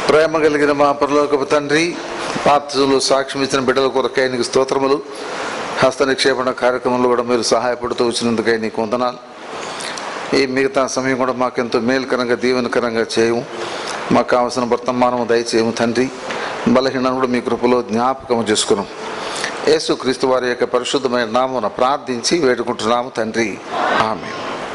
ప్రేమ కలిగిన మా పరలోకపు తండ్రి పాత్రలు సాక్ష్యం ఇచ్చిన బిడ్డల కొరకై నీకు స్తోత్రములు హస్త నిక్షేపణ కార్యక్రమంలో కూడా మీరు సహాయపడుతూ వచ్చినందుకై నీకు వందనాలు ఈ మిగతా సమయం కూడా మాకెంతో మేలుకరంగా దీవెనకరంగా చేయము మాకు కావలసిన వర్తమానము దయచేయము తండ్రి బలహీనను కూడా మీ కృపలో జ్ఞాపకం చేసుకున్నాం యేసు క్రీస్తు వారి యొక్క పరిశుద్ధమైన నామమున ప్రార్థించి వేడుకుంటున్నాము తండ్రి ఆమె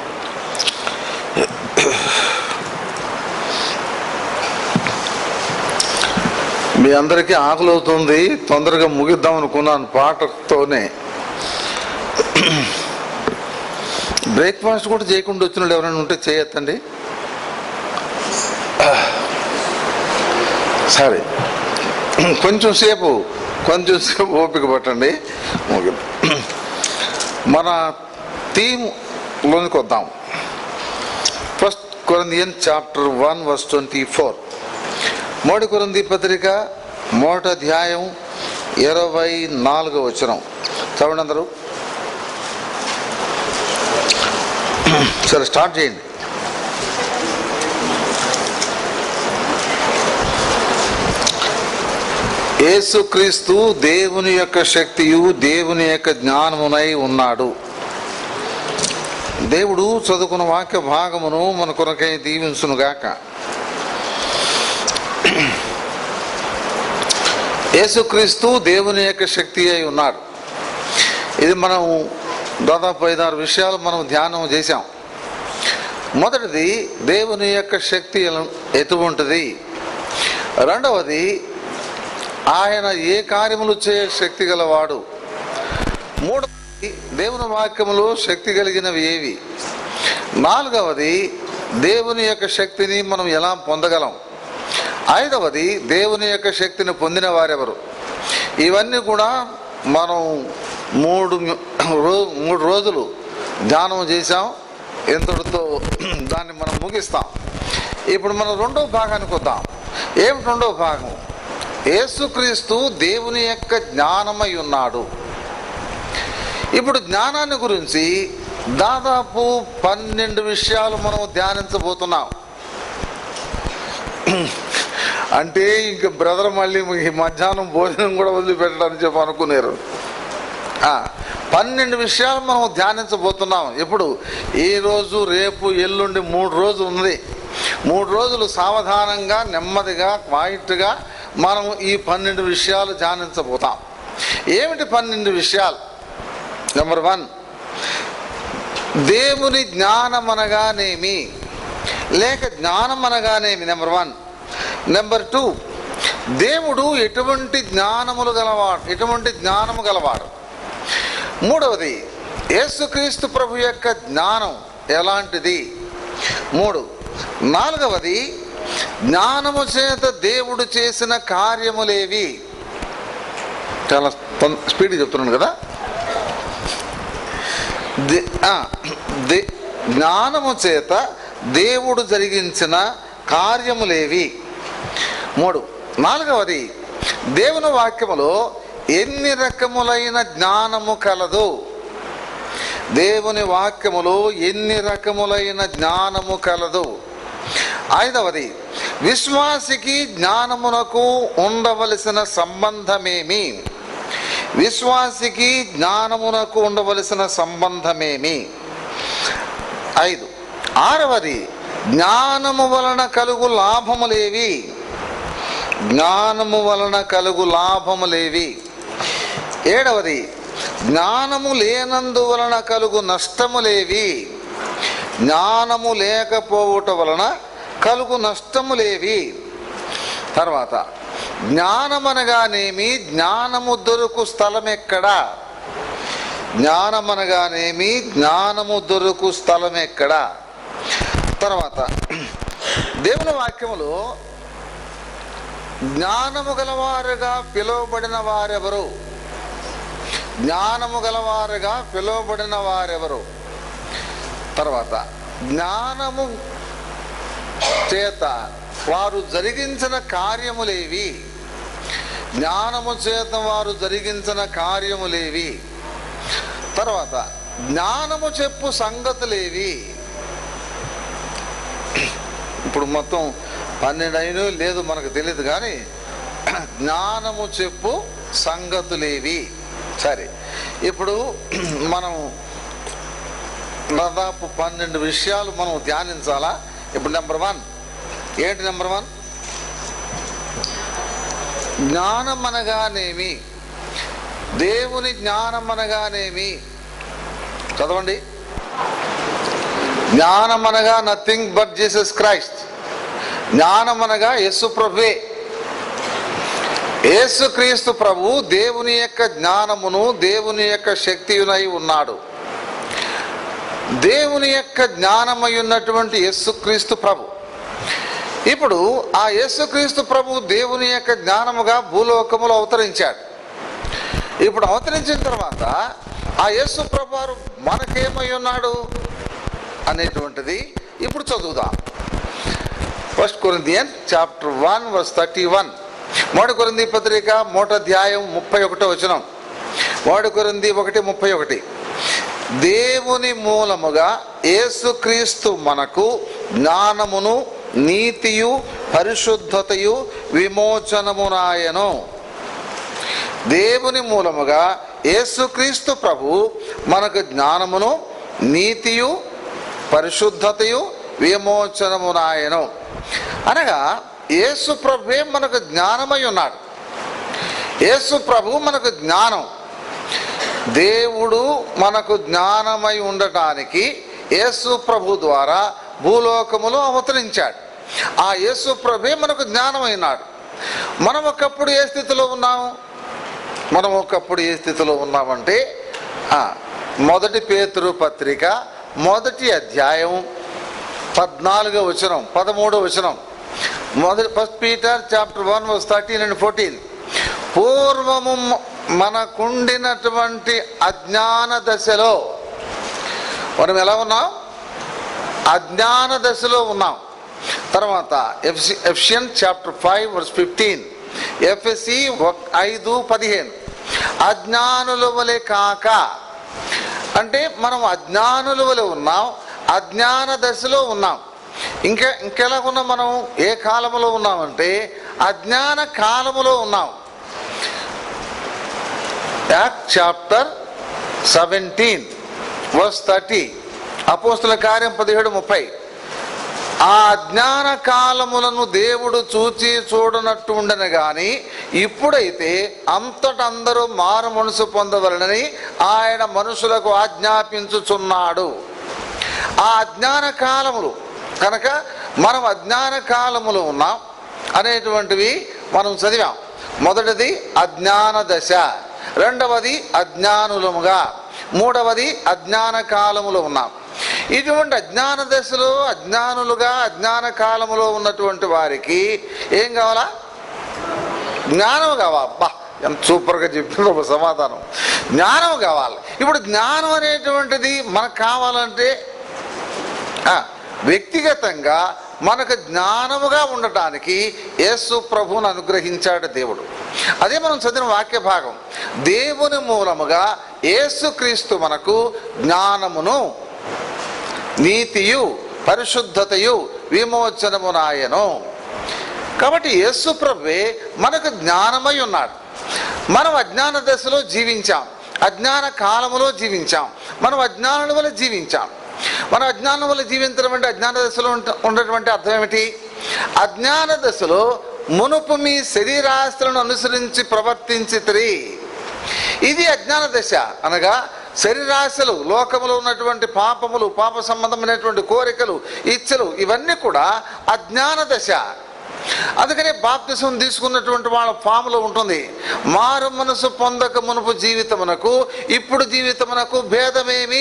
మీ అందరికీ ఆకలి అవుతుంది తొందరగా ముగిద్దాం అనుకున్నాను పాటతోనే బ్రేక్ఫాస్ట్ కూడా చేయకుండా వచ్చిన వాళ్ళు ఎవరైనా ఉంటే చేయొద్దండి సరే కొంచెం సేపు కొంచెం సేపు ఓపిక పట్టండి ముగిద్దాం. మన థీమ్లోనికి వద్దాం first Corinthian chapter one verse twenty four మోడి కొరంది పత్రిక మొదటి అధ్యాయం ఇరవై నాలుగో వచనం చదవండి అందరూ సరే స్టార్ట్ చేయండి యేసుక్రీస్తు దేవుని యొక్క శక్తియు దేవుని యొక్క జ్ఞానమునై ఉన్నాడు దేవుడు చదువుకున్న వాక్య భాగమును మన కొరకై దీవించునుగాక యేసుక్రీస్తు దేవుని యొక్క శక్తి అయి ఉన్నాడు ఇది మనం దాదాపు ఐదారు విషయాలు మనం ధ్యానం చేశాం మొదటిది దేవుని యొక్క శక్తి ఎలా- ఎటువంటిది రెండవది ఆయన ఏ కార్యములు చేయ శక్తి గలవాడు మూడవది దేవుని వాక్యములు శక్తి కలిగినవి ఏవి నాలుగవది దేవుని యొక్క శక్తిని మనం ఎలా పొందగలం ఐదవది దేవుని యొక్క శక్తిని పొందిన వారెవరు ఇవన్నీ కూడా మనం మూడు రో మూడు రోజులు ధ్యానం చేశాం ఎంతటితో దాన్ని మనం ముగిస్తాం ఇప్పుడు మనం రెండో భాగానికి వద్దాం ఏమిటి రెండో భాగం యేసుక్రీస్తు దేవుని యొక్క జ్ఞానమై ఉన్నాడు ఇప్పుడు జ్ఞానాన్ని గురించి దాదాపు పన్నెండు విషయాలు మనం ధ్యానించబోతున్నాం అంటే ఇంక బ్రదర్ మళ్ళీ ఈ మధ్యాహ్నం భోజనం కూడా వదిలిపెట్టడానికి చెప్పి అనుకున్నారు ఆ, పన్నెండు విషయాలు మనం ధ్యానించబోతున్నాం ఇప్పుడు ఈ రోజు రేపు ఎల్లుండి మూడు రోజులు ఉంది మూడు రోజులు సావధానంగా నెమ్మదిగా క్వాయిట్గా మనం ఈ పన్నెండు విషయాలు ధ్యానించబోతాం ఏమిటి పన్నెండు విషయాలు నెంబర్ వన్ దేవుని జ్ఞానం అనగానేమి లేక జ్ఞానం అనగానేమి నెంబర్ వన్ నెంబర్ టూ దేవుడు ఎటువంటి జ్ఞానములు గలవాడు ఎటువంటి జ్ఞానము గలవాడు మూడవది యేసుక్రీస్తు ప్రభు యొక్క జ్ఞానం ఎలాంటిది మూడు నాలుగవది జ్ఞానము చేత దేవుడు చేసిన కార్యములేవి చాలా తొం- స్పీడ్ చెప్తున్నాను కదా దే- ఆ, దే- జ్ఞానము చేత దేవుడు జరిగించిన కార్యములేవి మూడు నాలుగవది దేవుని వాక్యములో ఎన్ని రకములైన జ్ఞానము కలదు దేవుని వాక్యములో ఎన్ని రకములైన జ్ఞానము కలదు ఐదవది విశ్వాసికి జ్ఞానమునకు ఉండవలసిన సంబంధమేమి విశ్వాసికి జ్ఞానమునకు ఉండవలసిన సంబంధమేమి ఐదు ఆరవది జ్ఞానము వలన కలుగు లాభములేవి జ్ఞానము వలన కలుగు లాభములేవి ఏడవది జ్ఞానము లేనందువలన కలుగు నష్టములేవి జ్ఞానము లేకపోవుట వలన కలుగు నష్టములేవి తర్వాత జ్ఞానమనగానేమి జ్ఞానము దొరుకు స్థలం ఎక్కడా జ్ఞానమనగానేమి జ్ఞానము దొరుకు స్థలం ఎక్కడా తర్వాత దేవుని వాక్యములో జ్ఞానము గలవారుగా పిలువబడిన వారెవరు జ్ఞానము గలవారుగా పిలువబడిన వారెవరు తర్వాత జ్ఞానము చేత వారు జరిగించిన కార్యములేవి జ్ఞానము చేత వారు జరిగించిన కార్యములేవి తర్వాత జ్ఞానము చెప్పు సంగతులేవి ఇప్పుడు మొత్తం పన్నెండు అయిన లేదు మనకు తెలియదు కానీ జ్ఞానము చెప్పు సంగతులేవి సరే ఇప్పుడు మనం దాదాపు పన్నెండు విషయాలు మనం ధ్యానించాలా ఇప్పుడు నెంబర్ వన్ ఏంటి నెంబర్ వన్ జ్ఞానం అనగానేమి దేవుని జ్ఞానం అనగానేమి చదవండి జ్ఞానం అనగా నథింగ్ బట్ జీసస్ క్రైస్ట్ జ్ఞానం అనగా యేసు ప్రభువే యేసుక్రీస్తు ప్రభు దేవుని యొక్క జ్ఞానమును దేవుని యొక్క శక్తియునై ఉన్నాడు దేవుని యొక్క జ్ఞానమై ఉన్నటువంటి యేసుక్రీస్తు ప్రభు ఇప్పుడు ఆ యేసుక్రీస్తు ప్రభు దేవుని యొక్క జ్ఞానముగా భూలోకములో అవతరించాడు ఇప్పుడు అవతరించిన తర్వాత ఆ యేసు ప్రభు వారు మనకేమై ఉన్నాడు అనేటువంటిది ఇప్పుడు చదువుదాం first Corinthian chapter one verse thirty one మోడి కొరింది పత్రిక మూట అధ్యాయం ముప్పై ఒకటో వచనం మోడి కొరింది ఒకటి ముప్పై ఒకటి దేవుని మూలముగా యేసుక్రీస్తు మనకు జ్ఞానమును నీతియు పరిశుద్ధతయు విమోచనమునాయను దేవుని మూలముగా యేసుక్రీస్తు ప్రభు మనకు జ్ఞానమును నీతియు పరిశుద్ధతయు విమోచనమునాయను అనగా యేసు ప్రభువే మనకు జ్ఞానమై ఉన్నాడు యేసు ప్రభు మనకు జ్ఞానం దేవుడు మనకు జ్ఞానమై ఉండటానికి యేసు ప్రభు ద్వారా భూలోకములో అవతరించాడు ఆ యేసు ప్రభే మనకు జ్ఞానమైనాడు మనం ఒకప్పుడు ఏ స్థితిలో ఉన్నాము మనం ఒకప్పుడు ఏ స్థితిలో ఉన్నామంటే ఆ, మొదటి పేతురు పత్రిక మొదటి అధ్యాయం పద్నాలుగో వచనం పదమూడో వచనం మొదటి first Peter chapter one verse thirteen and fourteen పూర్వము మ- మనకుండినటువంటి అజ్ఞాన దశలో మనం ఎలా ఉన్నాం అజ్ఞాన దశలో ఉన్నాం తర్వాత ఎఫ్సి Ephesian chapter five verse fifteen ఎఫ్ఎస్సి ఐదు పదిహేను అజ్ఞానుల వలె కాక అంటే మనం అజ్ఞానుల వలె ఉన్నాం అజ్ఞాన దశలో ఉన్నాం ఇంకా ఇంకెలా ఉన్నాం మనం ఏ కాలంలో ఉన్నామంటే అజ్ఞాన కాలములో ఉన్నాం Act chapter seventeen verse thirty అపోస్తుల కార్యం పదిహేడు ముప్పై ఆ అజ్ఞాన కాలములను దేవుడు చూచి చూడనట్టు ఉండను గాని ఇప్పుడైతే అంతట అందరూ మారు మనసు పొందవలనని ఆయన మనుషులకు ఆజ్ఞాపించుచున్నాడు ఆ అజ్ఞాన కాలములు కనుక మనం అజ్ఞాన కాలములు ఉన్నాం అనేటువంటివి మనం చదివాం మొదటిది అజ్ఞాన దశ రెండవది అజ్ఞానులముగా మూడవది అజ్ఞాన కాలములో ఉన్నాం ఇటువంటి అజ్ఞాన దశలో అజ్ఞానులుగా అజ్ఞాన కాలములో ఉన్నటువంటి వారికి ఏం కావాలా జ్ఞానం కావాలి అబ్బా ఎంత సూపర్గా చెప్పింది ఒక సమాధానం జ్ఞానం కావాలి ఇప్పుడు జ్ఞానం అనేటువంటిది మనకు కావాలంటే ఆ, వ్యక్తిగతంగా మనకు జ్ఞానముగా ఉండటానికి యేసు ప్రభువును అనుగ్రహించాడు దేవుడు అదే మనం చదివిన వాక్య భాగం దేవుని మూలముగా యేసుక్రీస్తు మనకు జ్ఞానమును నీతియు పరిశుద్ధతయు విమోచనమునాయను కాబట్టి యేసు ప్రభువే మనకు జ్ఞానమై ఉన్నాడు మనం అజ్ఞాన దశలో జీవించాం అజ్ఞాన కాలములో జీవించాం మనం అజ్ఞానుల వల్ల జీవించాం మనం అజ్ఞానం వల్ల జీవించడం అంటే అజ్ఞాన దశలో ఉంట- ఉండటువంటి అర్థం ఏమిటి అజ్ఞాన దశలో మునుపు మీ శరీరాస్తులను అనుసరించి ప్రవర్తించితిరి ఇది అజ్ఞాన దశ అనగా శరీరాశలు లోకములో ఉన్నటువంటి పాపములు పాప సంబంధమైనటువంటి కోరికలు ఇచ్చలు ఇవన్నీ కూడా అజ్ఞాన దశ అందుకనే బాప్తిసం తీసుకున్నటువంటి వాళ్ళ ఫామ్లో ఉంటుంది మారు మనసు పొందక మునుపు జీవితమునకు ఇప్పుడు జీవితమునకు భేదమేమి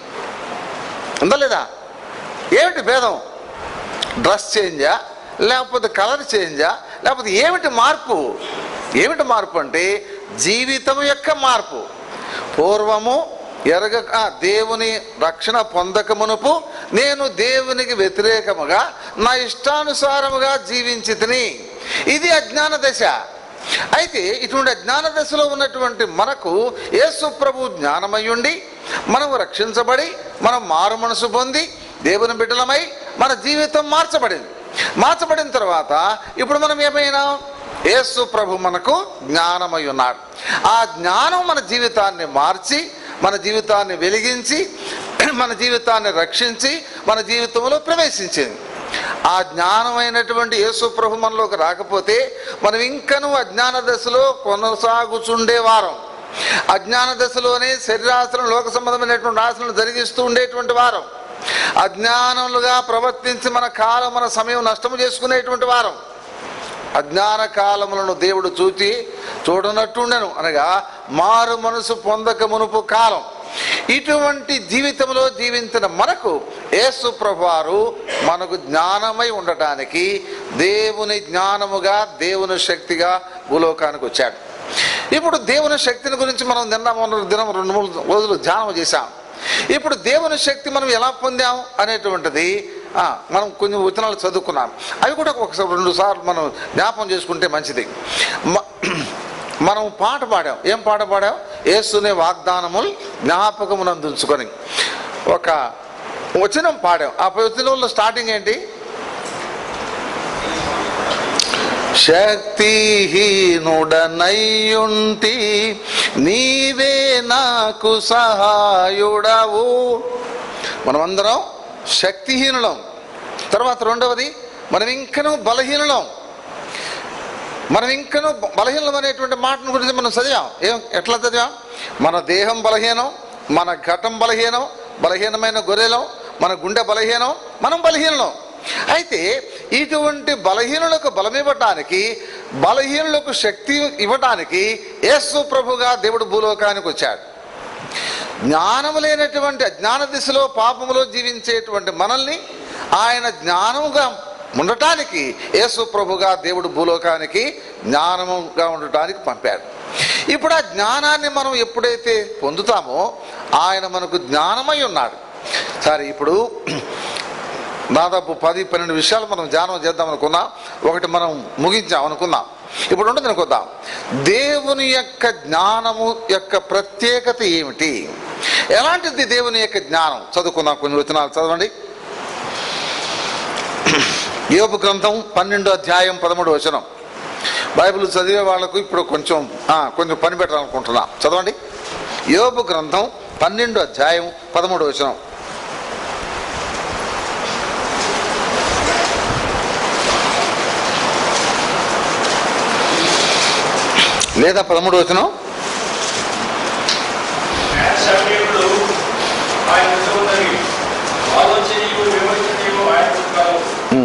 ఉందా లేదా ఏమిటి భేదం డ్రెస్ చేంజా లేకపోతే కలర్ చేంజా లేకపోతే ఏమిటి మార్పు ఏమిటి మార్పు అంటే జీవితం యొక్క మార్పు పూర్వము ఎరగక ఆ, దేవుని రక్షణ పొందక మునుపు నేను దేవునికి వ్యతిరేకముగా నా ఇష్టానుసారముగా జీవించి తిని ఇది అజ్ఞాన దశ అయితే ఇటువంటి అజ్ఞాన దశలో ఉన్నటువంటి మనకు యేసు ప్రభు జ్ఞానమయ్యుండి మనము రక్షించబడి మనం మారు మనసు పొంది దేవుని బిడ్డలమై మన జీవితం మార్చబడింది మార్చబడిన తర్వాత ఇప్పుడు మనం ఏమైనా యేసు ప్రభు మనకు జ్ఞానమై ఉన్నాడు ఆ జ్ఞానం మన జీవితాన్ని మార్చి మన జీవితాన్ని వెలిగించి మన జీవితాన్ని రక్షించి మన జీవితంలో ప్రవేశించింది ఆ జ్ఞానమైనటువంటి యేసు ప్రభు మనలోకి రాకపోతే మనం ఇంకనూ అజ్ఞాన దశలో కొనసాగుచుండేవారం అజ్ఞాన దశలోనే శరీరాసనం లోక సంబంధమైనటువంటి ఆశలను జరిగిస్తూ ఉండేటువంటి వారం అజ్ఞానములుగా ప్రవర్తించి మన కాలం మన సమయం నష్టము చేసుకునేటువంటి వారం అజ్ఞాన కాలములను దేవుడు చూచి చూడనట్టుండెను అనగా మారు మనసు పొందక మునుపు కాలం ఇటువంటి జీవితంలో జీవించిన మనకు యేసు ప్రభువారు మనకు జ్ఞానమై ఉండటానికి దేవుని జ్ఞానముగా దేవుని శక్తిగా భూలోకానికి వచ్చాడు ఇప్పుడు దేవుని శక్తిని గురించి మనం నిన్న మొన్న దినం రెండు మూడు రోజులు ధ్యానం చేశాం ఇప్పుడు దేవుని శక్తి మనం ఎలా పొందాం అనేటువంటిది ఆ, మనం కొన్ని వచనాలు చదువుకున్నాం అవి కూడా ఒకసారి రెండు సార్లు మనం జ్ఞాపం చేసుకుంటే మంచిది మ- మనం పాట పాడాం ఏం పాట పాడాం ఏసునే వాగ్దానములు జ్ఞాపకమునందుంచుకొని ఒక వచనం పాడాం ఆ వచనంలో స్టార్టింగ్ ఏంటి శక్తిహీనుడనయ్యుంటి నీవే నాకు సహాయుడవు మనమందరం శక్తిహీనులం తర్వాత రెండవది మనం ఇంకనూ బలహీనులం మనం ఇంకనూ బలహీనం అనేటువంటి మాటను గురించి మనం చదివాం ఏం ఎట్లా చదివాం మన దేహం బలహీనం మన ఘటం బలహీనం బలహీనమైన గొర్రెలం మన గుండె బలహీనం మనం బలహీనం అయితే ఇటువంటి బలహీనులకు బలమివ్వటానికి బలహీనులకు శక్తి ఇవ్వటానికి యేసు ప్రభుగా దేవుడు భూలోకానికి వచ్చాడు జ్ఞానము లేనటువంటి అజ్ఞాన దిశలో పాపములో జీవించేటువంటి మనల్ని ఆయన జ్ఞానముగా ఉండటానికి యేసు ప్రభుగా దేవుడు భూలోకానికి జ్ఞానముగా ఉండటానికి పంపాడు ఇప్పుడు ఆ జ్ఞానాన్ని మనం ఎప్పుడైతే పొందుతామో ఆయన మనకు జ్ఞానమై ఉన్నాడు సరే ఇప్పుడు దాదాపు పది పన్నెండు విషయాలు మనం ధ్యానం చేద్దాం అనుకున్నాం ఒకటి మనం ముగించాం అనుకున్నాం ఇప్పుడు ఉంటుంది అనుకుందాం దేవుని యొక్క జ్ఞానము యొక్క ప్రత్యేకత ఏమిటి ఎలాంటిది దేవుని యొక్క జ్ఞానం చదువుకుందాం కొన్ని వచనాలు చదవండి యోపు గ్రంథం పన్నెండో అధ్యాయం పదమూడు వచనం బైబిల్ చదివే వాళ్ళకు ఇప్పుడు కొంచెం ఆ, కొంచెం పని పెట్టాలనుకుంటున్నా చదవండి యోబు గ్రంథం పన్నెండో అధ్యాయం పదమూడు వచనం లేదా పదమూడు వచనం సమయంలో ఆయన సోదరి ఆలోచనయు విమర్శనయు ఆయన కలవు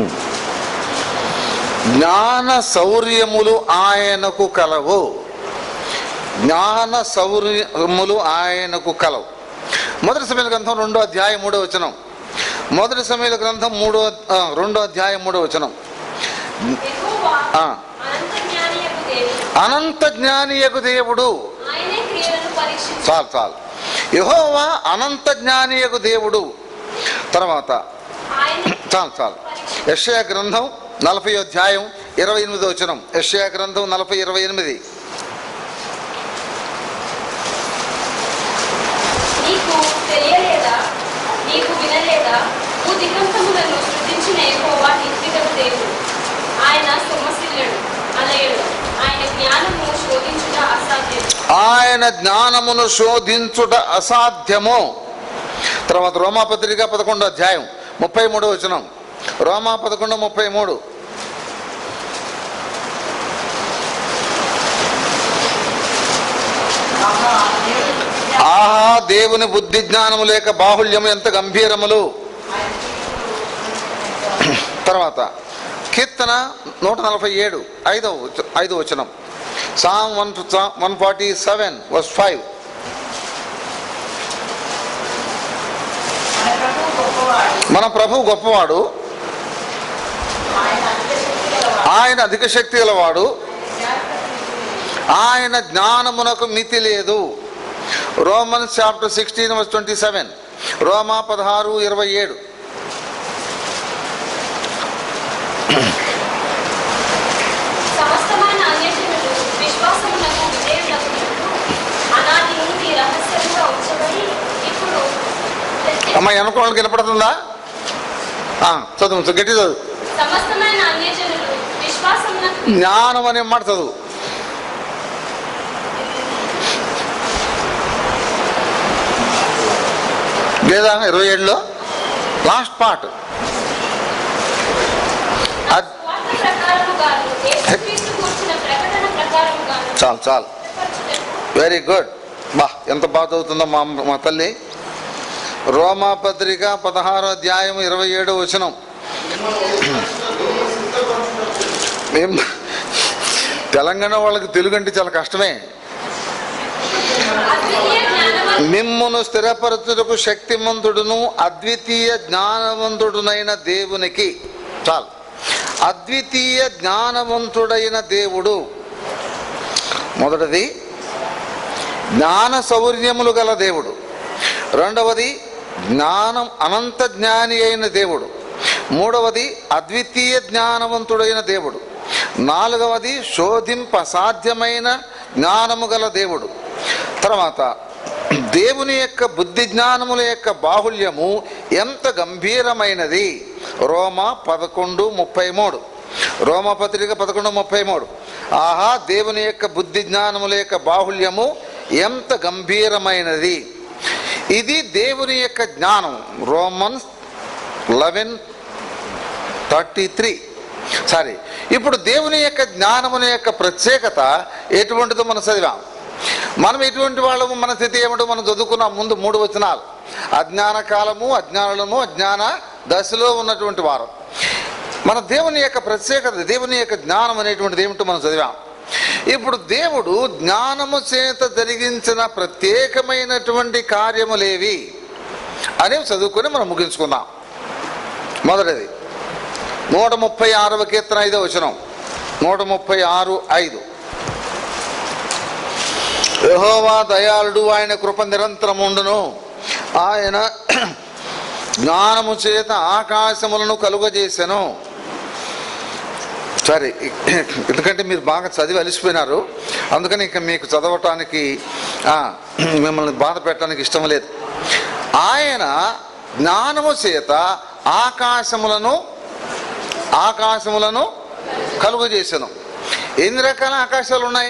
జ్ఞాన శౌర్యములు ఆయనకు కలవు జ్ఞాన శౌర్యములు ఆయనకు కలవు మొదటి సమయాల గ్రంథం రెండో అధ్యాయం మూడో వచనం మొదటి సమయాల గ్రంథం మూడో ఆ, రెండో అధ్యాయం మూడో వచనం యెహోవా ఆ. అనంత జ్ఞానియగు దేవుడు. అనంత జ్ఞానియకు దేవుడు ఆయనే క్రియలను పరీక్షించు చాలు చాలు యహోవా అనంత జ్ఞానియకు దేవుడు తర్వాత ఆయన చాలు చాలు యెషయా గ్రంథం నలభై అధ్యాయం ఇరవై ఎనిమిదో వచనం యెషయా గ్రంథం నలభై ఇరవై ఎనిమిది నీకు తెలియలేదా నీకు వినలేదా భూ దిగంతములను సృష్టించిన యెహోవా నిర్విగత దేవుడు ఆయన సొమ్మసిల్లడు అలయడు ఆయన జ్ఞానము శోధించుట అసాధ్యం ఆయన జ్ఞానమును శోధించుట అసాధ్యము తర్వాత రోమాపత్రిక పదకొండో అధ్యాయం ముప్పై మూడో వచనం రోమా పదకొండు ముప్పై మూడు ఆహా దేవుని బుద్ధి జ్ఞానము లేక బాహుళ్యము ఎంత గంభీరములు తర్వాత కీర్తన నూట నలభై ఏడు ఐదవ వచ- ఐదవ వచనం Psalm one one forty seven verse five మన ప్రభువు గొప్పవాడు మన ప్రభు గొప్పవాడు ఆయన అధికశక్తి గలవాడు ఆయన అధిక శక్తి గలవాడు ఆయన జ్ఞానమునకు మితి లేదు Roman chapter sixteen verse twenty seven రోమా పదహారు ఇరవై ఏడు సమస్తమైన అన్యజనులు విశ్వాసమునకు విధేయులగునట్లు అనాది నుండి రహస్యంగా ఉంచబడి ఇప్పుడు ప్రత్యక్ష అమ్మాయి అనుకోవడానికి వినపడుతుందా ఆ, చదువు చదువు, గట్టి చదువు సమస్తమైన అన్యజనులు విశ్వాసమునకు జ్ఞానం అనే మాట చదువు లేదా ఇరవై ఏడులో లాస్ట్ పార్ట్ అద్- స్వార్థ ప్రకారముగాను యేసుక్రీస్తు కూర్చున్న ప్రకటన ప్రకారముగాను చాలు చాలు ఏర్పరచుటకు వెరీ గుడ్ బా ఎంత బాగా చదువుతుందో మా మా తల్లి రోమా పత్రిక పదహారో అధ్యాయం ఇరవై ఏడో వచనం మేం తెలంగాణ వాళ్ళకి తెలుగు అంటే చాలా కష్టమే అద్వితీయ జ్ఞానవంతుడు మిమ్మును స్థిరపరచుటకు శక్తిమంతుడును అద్వితీయ జ్ఞానవంతుడునైన దేవునికి చాలు అద్వితీయ జ్ఞానవంతుడైన దేవుడు మొదటిది జ్ఞాన సౌర్యములు గల దేవుడు రెండవది జ్ఞానం అనంత జ్ఞాని అయిన దేవుడు మూడవది అద్వితీయ జ్ఞానవంతుడైన దేవుడు నాలుగవది శోధింప సాధ్యమైన జ్ఞానము గల దేవుడు తర్వాత దేవుని యొక్క బుద్ధి జ్ఞానముల యొక్క బాహుల్యము ఎంత గంభీరమైనది రోమ పదకొండు ముప్పై మూడు రోమ పత్రిక పదకొండు ముప్పై మూడు ఆహా దేవుని యొక్క బుద్ధి జ్ఞానముల యొక్క బాహుల్యము ఎంత గంభీరమైనది ఇది దేవుని యొక్క జ్ఞానం Romans eleven thirty three sorry ఇప్పుడు దేవుని యొక్క జ్ఞానముని యొక్క ప్రత్యేకత ఎటువంటిదో మనం చదివాం మనం ఎటువంటి వాళ్ళము మన స్థితి ఏమిటో మనం చదువుకున్నాం ముందు మూడు వచనాలు అజ్ఞాన కాలము అజ్ఞానులము అజ్ఞాన దశలో ఉన్నటువంటి వారు మన దేవుని యొక్క ప్రత్యేకత దేవుని యొక్క జ్ఞానం అనేటువంటిది ఏమిటో మనం చదివాం ఇప్పుడు దేవుడు జ్ఞానము చేత జరిగించిన ప్రత్యేకమైనటువంటి కార్యములేవి అనేవి చదువుకొని మనం ముగించుకుందాం మొదటిది నూట ముప్పై ఆరవ కీర్తన ఐదో వచనం నూట ముప్పై ఆరు ఐదు యెహోవా దయాళుడు ఆయన కృప నిరంతరం ఉండును ఆయన జ్ఞానము చేత ఆకాశములను కలుగజేసెను సరే ఎందుకంటే మీరు బాగా చదివి అలిసిపోయినారు అందుకని ఇంకా మీకు చదవటానికి ఆ, మిమ్మల్ని బాధ పెట్టడానికి ఇష్టం లేదు ఆయన జ్ఞానము చేత ఆకాశములను ఆకాశములను కలుగజేసెను ఎన్ని రకాల ఆకాశాలు ఉన్నాయి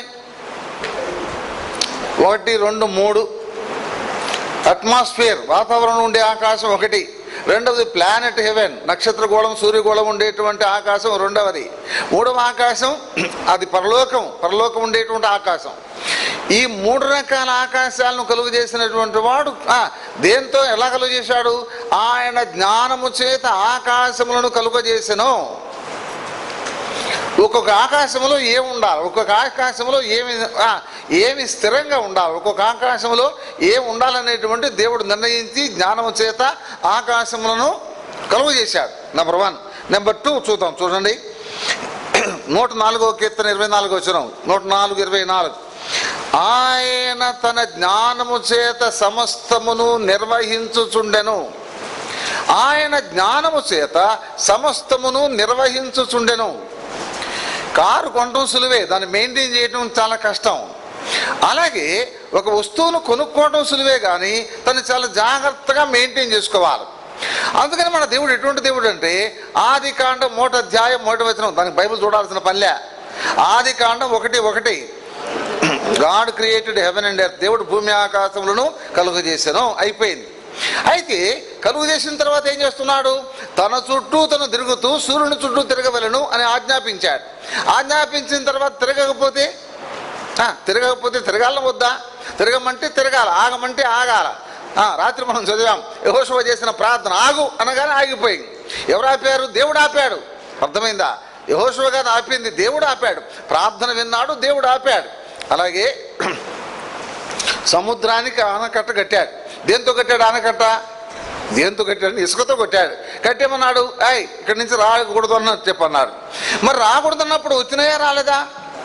ఒకటి రెండు మూడు అట్మాస్ఫియర్ వాతావరణం ఉండే ఆకాశం ఒకటి రెండవది ప్లానెట్ హెవెన్ నక్షత్రగోళం సూర్యగోళం ఉండేటువంటి ఆకాశం రెండవది మూడవ ఆకాశం అది పరలోకం పరలోకం ఉండేటువంటి ఆకాశం ఈ మూడు రకాల ఆకాశాలను కలుగు చేసినటువంటి వాడు ఆ, దేంతో ఎలా కలుగు చేశాడు ఆయన జ్ఞానము చేత ఆకాశములను కలుగజేసెను ఒక్కొక్క ఆకాశంలో ఏమి ఉండాలి ఒక్కొక్క ఆకాశంలో ఏమి ఆ, ఏమి స్థిరంగా ఉండాలి ఒక్కొక్క ఆకాశంలో ఏమి ఉండాలనేటువంటి దేవుడు నిర్ణయించి జ్ఞానము చేత ఆకాశములను కలుగు చేశాడు నెంబర్ వన్ నెంబర్ టూ చూద్దాం చూడండి నూట నాలుగో కీర్తన ఇరవై నాలుగో వచ్చిన నూట నాలుగు ఇరవై నాలుగు ఆయన తన జ్ఞానము చేత సమస్తమును నిర్వహించుచుండెను ఆయన జ్ఞానము చేత సమస్తమును నిర్వహించుచుండెను కారు కొనడం సులువే దాన్ని మెయింటైన్ చేయడం చాలా కష్టం అలాగే ఒక వస్తువును కొనుక్కోవడం సులువే కానీ దాన్ని చాలా జాగ్రత్తగా మెయింటైన్ చేసుకోవాలి అందుకని మన దేవుడు ఎటువంటి దేవుడు అంటే ఆది కాండం మూట అధ్యాయం మూట వచనం దానికి బైబిల్ చూడాల్సిన పనిలే ఆది కాండం ఒకటి ఒకటి God created heaven and earth దేవుడు భూమి ఆకాశములను కలుగజేసాను అయిపోయింది అయితే కలుగు చేసిన తర్వాత ఏం చేస్తున్నాడు తన చుట్టూ తను తిరుగుతూ సూర్యుని చుట్టూ తిరగవలను అని ఆజ్ఞాపించాడు ఆజ్ఞాపించిన తర్వాత తిరగకపోతే ఆ, తిరగకపోతే తిరగాల వద్దా తిరగమంటే తిరగాల ఆగమంటే ఆగాల ఆ, రాత్రి మనం చదివాం యహోశివ చేసిన ప్రార్థన ఆగు అనగానే ఆగిపోయింది ఎవరు ఆపారు దేవుడు ఆపాడు అర్థమైందా యహోశివ గారు ఆపింది దేవుడు ఆపాడు ప్రార్థన విన్నాడు దేవుడు ఆపాడు అలాగే సముద్రానికి ఆనకట్ట కట్టాడు దేంతో కట్టాడు ఆనకట్ట దేంతో కట్టాడు ఇసుకతో కొట్టాడు కట్టేమన్నాడు అయ్ ఇక్కడి నుంచి రాకూడదు అన్నట్టు చెప్పన్నాడు మరి రాకూడదు అన్నప్పుడు వచ్చినాయా రాలేదా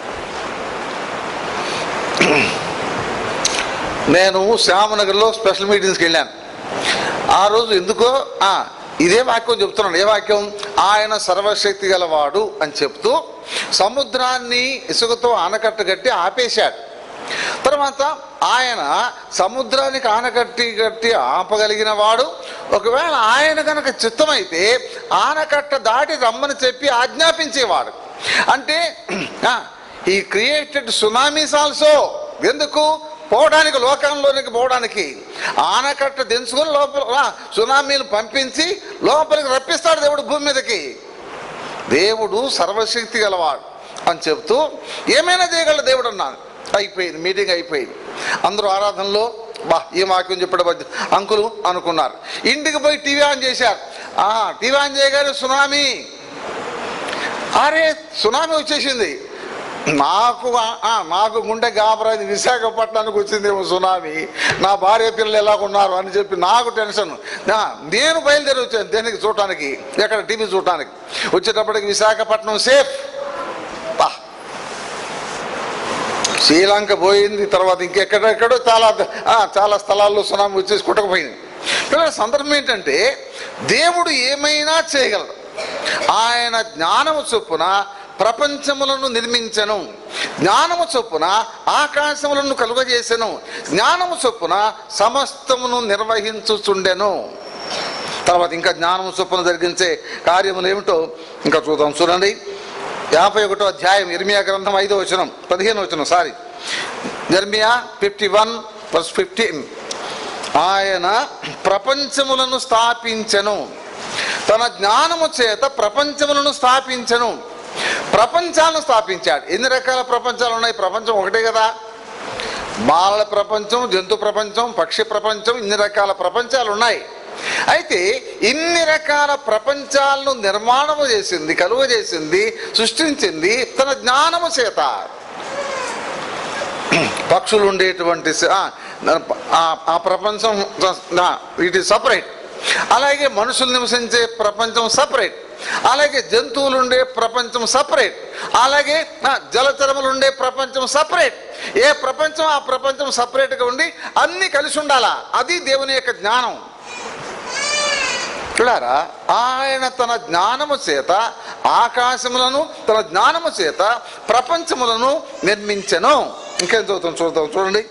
నేను శ్యామనగర్లో స్పెషల్ మీటింగ్స్కి వెళ్ళాను ఆ రోజు ఎందుకో ఆ, ఇదే వాక్యం చెప్తున్నాను ఏ వాక్యం ఆయన సర్వశక్తి గలవాడు అని చెప్తూ సముద్రాన్ని ఇసుకతో ఆనకట్ట కట్టి ఆపేశాడు తర్వాత ఆయన సముద్రానికి ఆనకట్టి కట్టి ఆపగలిగిన వాడు ఒకవేళ ఆయన కనుక చిత్తమైతే ఆనకట్ట దాటి రమ్మని చెప్పి ఆజ్ఞాపించేవాడు అంటే ఈ క్రియేటెడ్ సునామీస్ ఆల్సో ఎందుకు పోవడానికి లోకంలోనికి పోవడానికి ఆనకట్ట దించుకొని లోపల రా, సునామీలు పంపించి లోపలికి రప్పిస్తాడు దేవుడు భూమి మీదకి దేవుడు సర్వశక్తి గలవాడు అని చెప్తూ ఏమైనా చేయగల దేవుడు అన్నాను అయిపోయింది మీటింగ్ అయిపోయింది అందరూ ఆరాధనలో బా ఈ వాక్యం చెప్పడం మధ్య అంకులు అనుకున్నారు ఇంటికి పోయి టీవీ ఆన్ చేశారు ఆ టీవీ ఆన్ చేయగానే సునామీ అరే సునామీ వచ్చేసింది నాకు ఆ- ఆ, నాకు గుండె గాబరాది విశాఖపట్నానికి వచ్చిందేమో సునామీ నా భార్య పిల్లలు ఎలా ఉన్నారు అని చెప్పి నాకు టెన్షన్ నా, నేను బయలుదేరి వచ్చాను దేనికి చూడటానికి ఎక్కడ టీవీ చూడటానికి వచ్చేటప్పటికి విశాఖపట్నం సేఫ్ బా శ్రీలంక పోయింది తర్వాత ఇంకెక్కడెక్కడో చాలా ఆ, చాలా స్థలాల్లో సునామీ వచ్చేసి కుట్టకపోయింది పిల్లల సందర్భం ఏంటంటే దేవుడు ఏమైనా చేయగలడు ఆయన జ్ఞానము చొప్పున ప్రపంచములను నిర్మించను జ్ఞానము చొప్పున ఆకాశములను కలుగజేసెను జ్ఞానము చొప్పున సమస్తమును నిర్వహించుచుండెను తర్వాత ఇంకా జ్ఞానము చొప్పున జరిగించే కార్యములు ఏమిటో ఇంకా చూద్దాం చూడండి యాభై ఒకటో అధ్యాయం ఇర్మియా గ్రంథం ఐదో వచనం పదిహేను వచనం sorry Jeremiah fifty one plus fifteen ఆయన ప్రపంచములను స్థాపించెను తన జ్ఞానము చేత ప్రపంచములను స్థాపించెను ప్రపంచాలను స్థాపించాడు ఎన్ని రకాల ప్రపంచాలు ఉన్నాయి ప్రపంచం ఒకటే కదా బాలల ప్రపంచం జంతు ప్రపంచం పక్షి ప్రపంచం ఇన్ని రకాల ప్రపంచాలు ఉన్నాయి అయితే ఇన్ని రకాల ప్రపంచాలను నిర్మాణము చేసింది కలువ చేసింది సృష్టించింది తన జ్ఞానము చేత పక్షులు ఉండేటువంటి స- ఆ, ఆ- ఆ ప్రపంచం ఇట్ ఈస్ సపరేట్ అలాగే మనుషులు నివసించే ప్రపంచం సపరేట్ అలాగే జంతువులు ఉండే ప్రపంచం సపరేట్ అలాగే ఆ, జలచరములు ఉండే ప్రపంచం సపరేట్ ఏ ప్రపంచం ఆ ప్రపంచం సపరేట్గా ఉండి అన్నీ కలిసి ఉండాలా అది దేవుని యొక్క జ్ఞానం చూడారా ఆయన తన జ్ఞానము చేత ఆకాశములను తన జ్ఞానము చేత ప్రపంచములను నిర్మించెను ఇంకేం చదువుతాం చూద్దాం చూడండి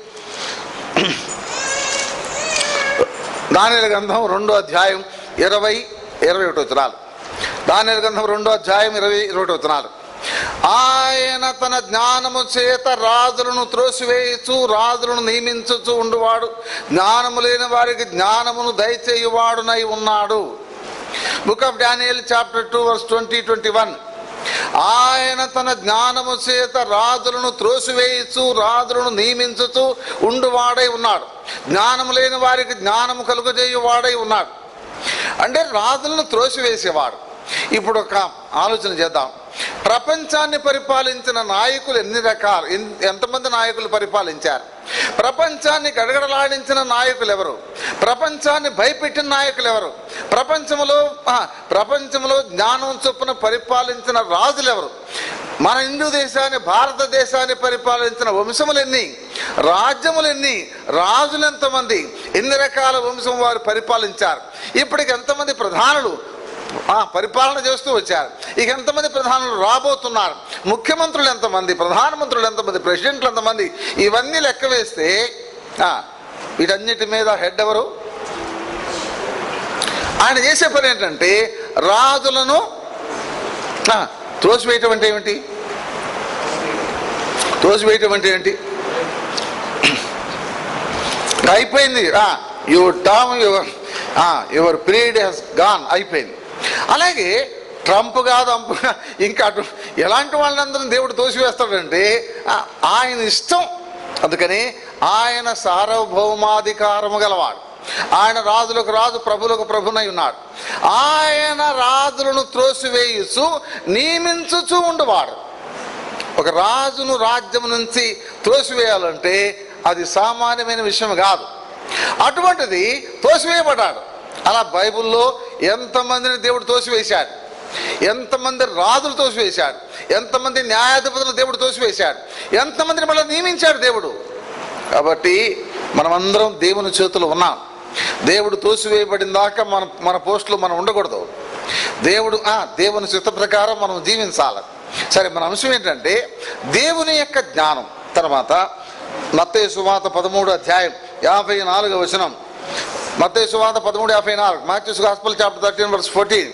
దానిల గ్రంథం రెండో అధ్యాయం ఇరవై ఇరవై ఒకటి వచనాలు దానిల గ్రంథం రెండో అధ్యాయం ఇరవై ఇరవై ఒకటి వచనాలు ఆయన తన జ్ఞానము చేత రాజులను త్రోసివేయచ్చు రాజులను నియమించుచు ఉండువాడు జ్ఞానము లేని వారికి జ్ఞానమును దయచేయువాడునై ఉన్నాడు book of Daniel chapter two verse twenty twenty one ఆయన తన జ్ఞానము చేత రాజులను త్రోసివేయచ్చు రాజులను నియమించుచు ఉండువాడై ఉన్నాడు జ్ఞానము లేని వారికి జ్ఞానము కలుగజేయు వాడై ఉన్నాడు అంటే రాజులను త్రోసివేసేవాడు ఇప్పుడు ఒక ఆలోచన చేద్దాం ప్రపంచాన్ని పరిపాలించిన నాయకులు ఎన్ని రకాలు ఎన్- ఎంతమంది నాయకులు పరిపాలించారు ప్రపంచాన్ని గడగడలాడించిన నాయకులు ఎవరు ప్రపంచాన్ని భయపెట్టిన నాయకులు ఎవరు ప్రపంచంలో ఆ, ప్రపంచంలో జ్ఞానం చొప్పున పరిపాలించిన రాజులు ఎవరు మన హిందూ దేశాన్ని భారతదేశాన్ని పరిపాలించిన వంశములు ఎన్ని రాజ్యములు ఎన్ని రాజులు ఎంతమంది ఎన్ని రకాల వంశం వారు పరిపాలించారు ఇప్పటికి ఎంతమంది ప్రధానులు ఆ, పరిపాలన చేస్తూ వచ్చారు ఇక ఎంతమంది ప్రధానులు రాబోతున్నారు ముఖ్యమంత్రులు ఎంతమంది ప్రధానమంత్రులు ఎంతమంది ప్రెసిడెంట్లు ఎంతమంది ఇవన్నీ లెక్క వేస్తే ఆ, వీటన్నిటి మీద హెడ్ ఎవరు ఆయన చేసే పని ఏంటంటే రాజులను ఆ, త్రోసివేయటం అంటే ఏమిటి త్రోసివేయటం అంటే ఏంటి అయిపోయింది your term your your period he's gone అయిపోయింది అలాగే ట్రంప్ కాదు అంపు కా- ఇంకా అటు ఎలాంటి వాళ్ళందరం దేవుడు తోసివేస్తాడంటే ఆ, ఆయన ఇష్టం అందుకని ఆయన సార్వభౌమాధికారము గలవాడు ఆయన రాజులకు రాజు ప్రభులకు ప్రభునై ఉన్నాడు ఆయన రాజులను త్రోసివేయుచు నియమించుచూ ఉండవాడు ఒక రాజును రాజ్యం నుంచి తోసివేయాలంటే అది సామాన్యమైన విషయం కాదు అటువంటిది తోసివేయబడ్డాడు అలా బైబిల్లో ఎంతమందిని దేవుడు తోసివేశాడు ఎంతమంది రాజులు తోసివేశాడు ఎంతమంది న్యాయాధిపతులు దేవుడు తోసివేశాడు ఎంతమందిని మళ్ళీ నియమించాడు దేవుడు కాబట్టి మనమందరం దేవుని చేతులు ఉన్నాం దేవుడు తోసివేయబడిన దాకా మన మన పోస్టులో మనం ఉండకూడదు దేవుడు ఆ దేవుని చిత్త ప్రకారం మనం జీవించాలి సరే మన అంశం ఏంటంటే దేవుని యొక్క జ్ఞానం తర్వాత మత్తయి సువాత పదమూడు అధ్యాయం యాభై నాలుగు వచనం మత్తయి సువాత పదమూడు యాభై నాలుగు Mark's gospel chapter thirteen verse fourteen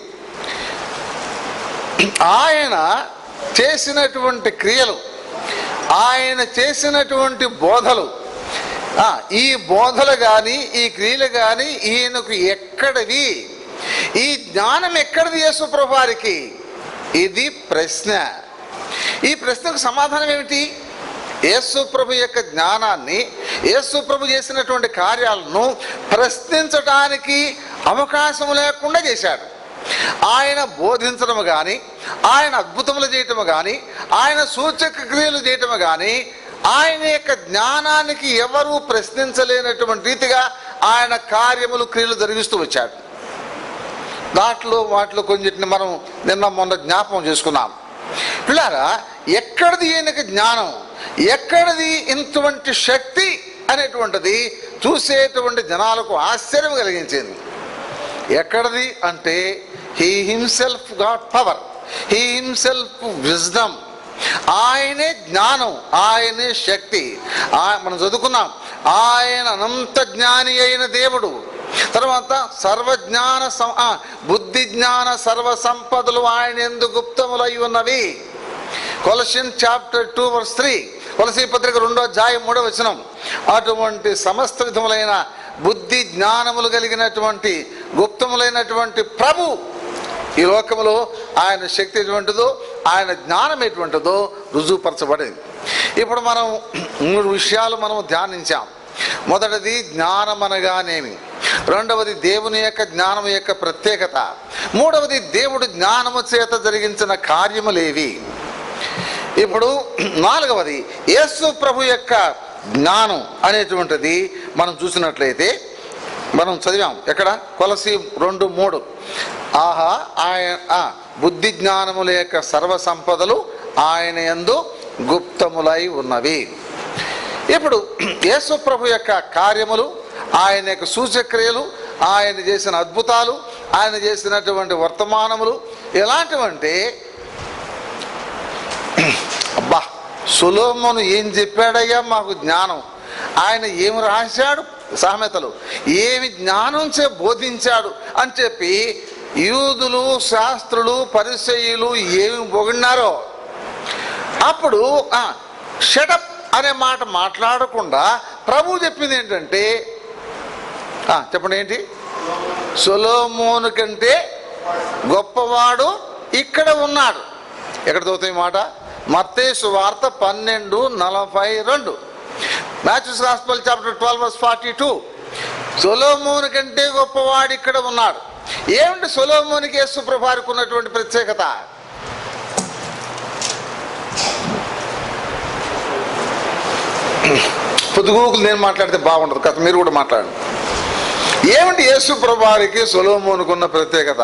ఆయన చేసినటువంటి క్రియలు ఆయన చేసినటువంటి బోధలు ఆ, ఈ బోధలు కానీ ఈ క్రియలు కానీ ఈయనకు ఎక్కడివి ఈ జ్ఞానం ఎక్కడిది యేసుప్రభారికి ఇది ప్రశ్న ఈ ప్రశ్నకు సమాధానం ఏమిటి యేసుప్రభు యొక్క జ్ఞానాన్ని యేసుప్రభు చేసినటువంటి కార్యాలను ప్రశ్నించడానికి అవకాశం లేకుండా చేశాడు ఆయన బోధించడం కానీ ఆయన అద్భుతములు చేయటము కానీ ఆయన సూచక క్రియలు చేయటము కానీ ఆయన యొక్క జ్ఞానానికి ఎవరు ప్రశ్నించలేనటువంటి రీతిగా ఆయన కార్యములు క్రియలు జరిగిస్తూ వచ్చాడు దాంట్లో వాటిలో కొన్నిటిని మనం నిన్న మొన్న జ్ఞాపకం చేసుకున్నాం పిల్లారా ఎక్కడిది ఈయనకి జ్ఞానం ఎక్కడిది ఇంటువంటి శక్తి అనేటువంటిది చూసేటువంటి జనాలకు ఆశ్చర్యం కలిగించింది ఎక్కడిది అంటే he himself got power he himself wisdom ఆయనే జ్ఞానం ఆయనే శక్తి ఆ- మనం చదువుకున్నాం ఆయన అనంత జ్ఞాని అయిన దేవుడు తర్వాత సర్వజ్ఞాన సం- ఆ, బుద్ధి జ్ఞాన సర్వ సంపదలు ఆయన ఎందు గుప్తములై ఉన్నవి కొలసిన్ చాప్టర్ టూ వర్స్ త్రీ కొలసి పత్రిక రెండో అధ్యాయం మూడో వచనం అటువంటి సమస్త విధములైన బుద్ధి జ్ఞానములు కలిగినటువంటి గుప్తములైనటువంటి ప్రభు ఈ లోకములో ఆయన శక్తి ఎటువంటిదో ఆయన జ్ఞానం ఎటువంటిదో రుజువుపరచబడింది ఇప్పుడు మనం మూడు విషయాలు మనం ధ్యానించాం మొదటిది జ్ఞానం అనగానేమి రెండవది దేవుని యొక్క జ్ఞానం యొక్క ప్రత్యేకత మూడవది దేవుడు జ్ఞానము చేత జరిగించిన కార్యములేవి ఇప్పుడు నాలుగవది యేసు ప్రభు యొక్క జ్ఞానం అనేటువంటిది మనం చూసినట్లయితే మనం చదివాం ఎక్కడ కొలసి రెండు మూడు ఆహా ఆయన ఆ, బుద్ధి జ్ఞానముల యొక్క సర్వ సంపదలు ఆయన యందు గుప్తములై ఉన్నవి ఇప్పుడు యేసు ప్రభు యొక్క కార్యములు ఆయన యొక్క సూచక్రియలు ఆయన చేసిన అద్భుతాలు ఆయన చేసినటువంటి వర్తమానములు ఎలాంటివంటే అబ్బా సులోమును ఏం చెప్పాడయ్యా మాకు జ్ఞానం ఆయన ఏమి రాశాడు సామెతలు ఏమి జ్ఞానం చే బోధించాడు అని చెప్పి యూదులు శాస్త్రులు పరిచయులు ఏమి పొగిడినారో అప్పుడు షటప్ అనే మాట మాట్లాడకుండా ప్రభు చెప్పింది ఏంటంటే ఆ, చెప్పండి ఏంటి సొలోమోను కంటే గొప్పవాడు ఇక్కడ ఉన్నాడు ఎక్కడ చదువుతాయి ఈ మాట మత్తేసు వార్త పన్నెండు నలభై రెండు Matthews hospital chapter twelve verse forty two Solomon కంటే గొప్పవాడు ఇక్కడ ఉన్నాడు ఏమిటి సొలోమోనికి యేసు ప్రభారికి ఉన్నటువంటి ప్రత్యేకత పొద్దుగూకులు నేను మాట్లాడితే బాగుండదు కదా మీరు కూడా మాట్లాడండి ఏమిటి యేసు ప్రభారికి సొలోమోనుకున్న ప్రత్యేకత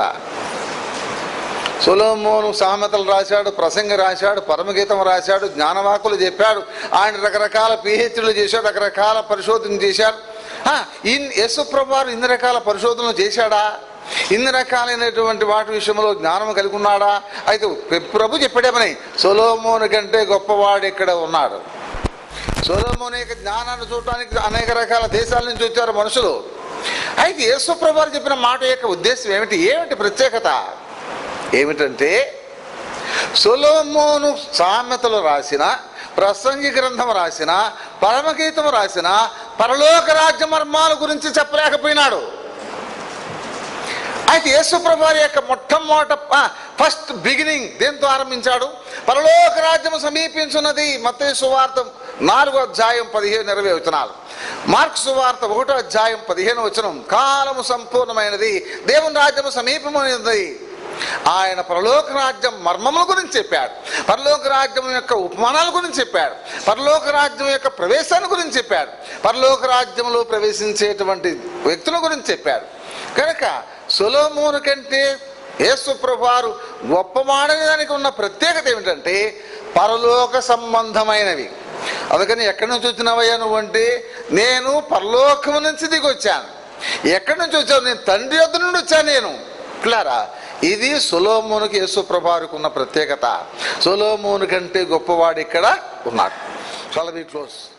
సొలోమోను సామెతలు రాశాడు ప్రసంగ రాశాడు పరమగీతం రాశాడు జ్ఞానవాకులు చెప్పాడు ఆయన రకరకాల పిహెచ్డీలు చేశాడు రకరకాల పరిశోధన చేశాడు ఆ, ఇన్ యేసు ప్రభువారు ఇన్ని రకాల పరిశోధనలు చేశాడా ఇన్ని రకాలైనటువంటి వాటి విషయంలో జ్ఞానం కలిగి ఉన్నాడా అయితే ప్రభు చెప్పాడేమని సొలోమోను కంటే గొప్పవాడు ఇక్కడ ఉన్నాడు సొలోమోను యొక్క జ్ఞానాన్ని చూడటానికి అనేక రకాల దేశాల నుంచి వచ్చారు మనుషులు అయితే యేసుప్రభు చెప్పిన మాట యొక్క ఉద్దేశం ఏమిటి ఏమిటి ప్రత్యేకత ఏమిటంటే సొలోమోను సామెతలు రాసిన ప్రసంగి గ్రంథం రాసిన పరమగీతం రాసిన పరలోక రాజ్య మర్మాల గురించి చెప్పలేకపోయినాడు అయితే యేసుప్రభు వారి యొక్క మొట్టమొదట ఫస్ట్ బిగినింగ్ దేంతో ఆరంభించాడు పరలోక రాజ్యము సమీపించున్నది మత్తయి సువార్త నాలుగో అధ్యాయం పదిహేను ఇరవై వచనాలు మార్క్ సువార్త ఒకటో అధ్యాయం పదిహేను వచనం కాలము సంపూర్ణమైనది దేవుని రాజ్యము సమీపమైనది ఆయన పరలోక రాజ్యం మర్మముల గురించి చెప్పాడు పరలోక రాజ్యం యొక్క ఉపమానాల గురించి చెప్పాడు పరలోక రాజ్యం యొక్క ప్రవేశాన్ని గురించి చెప్పాడు పరలోక రాజ్యంలో ప్రవేశించేటువంటి వ్యక్తుల గురించి చెప్పాడు కనుక సొలోమోను కంటే యేసు ప్రభువారు గొప్పవాడని దానికి ఉన్న ప్రత్యేకత ఏమిటంటే పరలోక సంబంధమైనవి అందుకని ఎక్కడి నుంచి వచ్చినావయ్యా నువ్వు అంటే నేను పరలోకము నుంచి దిగి వచ్చాను ఎక్కడి నుంచి వచ్చావు నేను తండ్రి యొద్ద నుండి వచ్చాను నేను పిల్లారా ఇది సొలోమోనుకి యేసు ప్రభువారికి ఉన్న ప్రత్యేకత సొలోమోను కంటే గొప్పవాడు ఇక్కడ ఉన్నాడు చాలా క్లోజ్